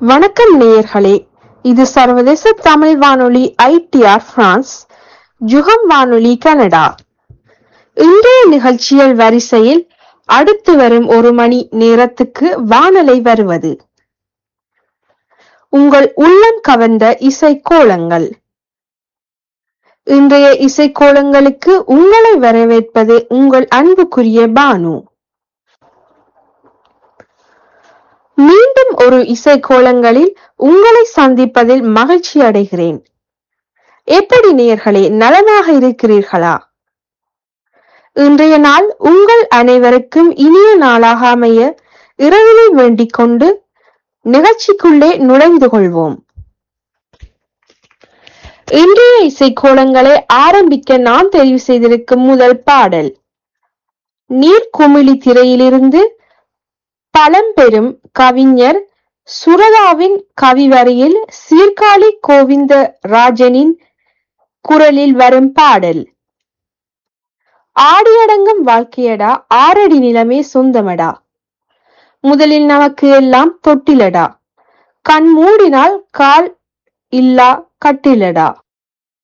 வணக்கம் நேயர்களே இது சர்வதேச தமிழ் வானொலி ஐடிஆர் பிரான்ஸ் ஜுகம் வானொலி கனடா இன்றைய நிகழ்ச்சிகள் வரிசையில் அடுத்து வரும் ஒரு மணி நேரத்துக்கு வானலை வருவது உங்கள் உள்ளம் கவர்ந்த இசைக்கோலங்கள் இன்றைய இசைக்கோலங்களுக்கு உங்களை வரவேற்பது உங்கள் அன்புக்குரிய பானு மீண்டும் ஒரு இசைக்கோலங்களில் உங்களை சந்திப்பதில் மகிழ்ச்சி அடைகிறேன் எப்படி நேயர்களே நலமாக இருக்கிறீர்களா இன்றைய நாள் உங்கள் அனைவருக்கும் இனிய நாளாக அமைய இறைவனை வேண்டிக் கொண்டு நிகழ்ச்சிக்குள்ளே நுழைந்து கொள்வோம் இன்றைய இசைக்கோலங்களை ஆரம்பிக்க நான் தெரிவு செய்திருக்கும் முதல் பாடல் நீர்க்குமிழி திரையிலிருந்து பழம்பெரும் கவிஞர் சுரதாவின் கவிவரியில் சீர்காழி கோவிந்த ராஜனின் குரலில் வரும் பாடல் ஆடியடங்கும் வாழ்க்கையடா ஆறடி நிலமே சொந்தமடா முதலில் நமக்கு எல்லாம் தொட்டிலடா கண் மூடினால் கால் இல்லா கட்டிலடா